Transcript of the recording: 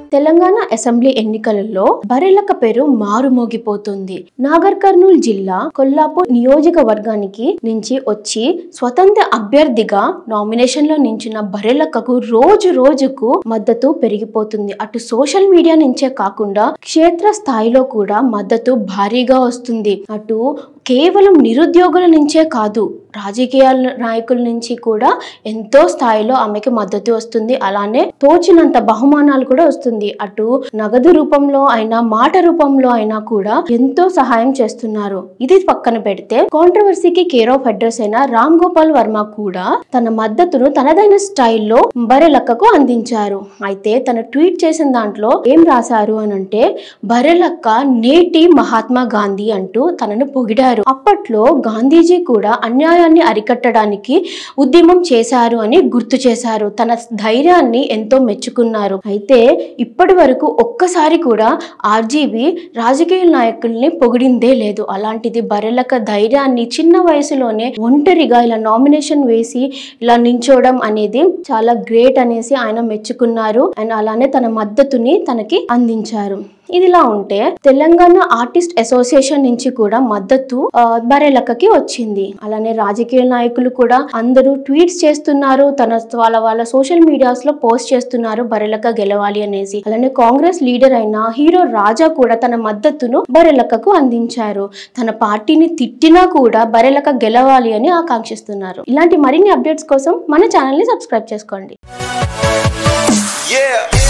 Telangana assembly ఎన్నికలలో బరెలక్క పేరు మారుమోగిపోతుంది నాగర్ కర్నూలు జిల్లా కొల్లాపూర్ నియోజకవర్గానికి నుంచి వచ్చి స్వతంత్ర అభ్యర్థిగా నామినేషన్ లో నించిన బరెలక్కకు రోజు రోజుకు మద్దతు పెరిగిపోతుంది అటు సోషల్ మీడియా నుంచే కాకుండా క్షేత్ర స్థాయిలో కూడా మద్దతు భారీగా వస్తుంది అటు కేవలం నిరుద్యోగుల నుంచే కాదు రాజకీయ నాయకుల నుంచి కూడా ఎంతో స్థాయిలో ఆమెకి మద్దతు వస్తుంది అలానే తోచినంత బహుమానాలు కూడా వస్తుంది అటు నగదు రూపంలో అయినా మాట రూపంలో అయినా కూడా ఎంతో సహాయం చేస్తున్నారు ఇది పక్కన పెడితే కాంట్రవర్సీకి కేర్ ఆఫ్ అడ్రస్ అయిన రామ్ గోపాల్ వర్మ కూడా తన మద్దతును తనదైన స్టైల్లో బరెలక్కకు అందించారు అయితే తన ట్వీట్ చేసిన దాంట్లో ఏం రాశారు అని అంటే బరెలక్క నేటి మహాత్మా గాంధీ అంటూ తనను పొగిడారు అప్పట్లో గాంధీజీ కూడా అన్యాయాన్ని అరికట్టడానికి ఉద్యమం చేశారు అని గుర్తు చేశారు తన ధైర్యాన్ని ఎంతో మెచ్చుకున్నారు అయితే ఇప్పటి వరకు ఒక్కసారి కూడా ఆర్జీబీ రాజకీయ నాయకుల్ని పొగిడిందే లేదు అలాంటిది బరెలక ధైర్యాన్ని చిన్న వయసులోనే ఒంటరిగా ఇలా నామినేషన్ వేసి ఇలా నించోవడం అనేది చాలా గ్రేట్ అనేసి ఆయన మెచ్చుకున్నారు అండ్ అలానే తన మద్దతుని తనకి అందించారు ఇదిలా ఉంటే తెలంగాణ ఆర్టిస్ట్ అసోసియేషన్ నుంచి కూడా మద్దతు ఆ, బరెలక్కకి వచ్చింది అలానే రాజకీయ నాయకులు కూడా అందరూ ట్వీట్స్ చేస్తున్నారు తన వాళ్ళ వాళ్ళ సోషల్ మీడియాస్ లో పోస్ట్ చేస్తున్నారు బరెలక్క గెలవాలి అనేసి అలానే కాంగ్రెస్ లీడర్ అయిన హీరో రాజా కూడా తన మద్దతును బరెలక్కకు అందించారు తన పార్టీని తిట్టినా కూడా బరెలక్క గెలవాలి అని ఆకాంక్షిస్తున్నారు ఇలాంటి మరిన్ని అప్డేట్స్ కోసం మన ఛానల్ ని సబ్స్క్రైబ్ చేసుకోండి Yeah.